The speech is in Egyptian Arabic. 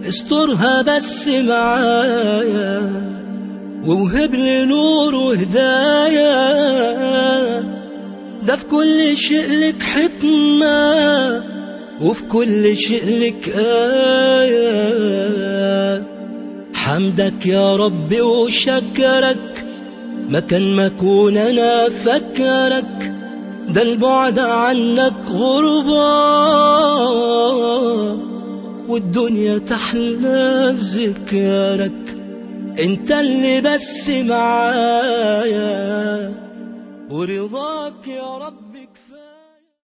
استرها بس معايا ووهب لي نور وهدايا ده في كل شيء لك حكمة وفي كل شيء لك آية حمدك يا رب وشكرك مكان ما اكون انا فكرك ده البعد عنك غربة والدنيا تحلى بذكرك انت اللي بس معايا ورضاك يا رب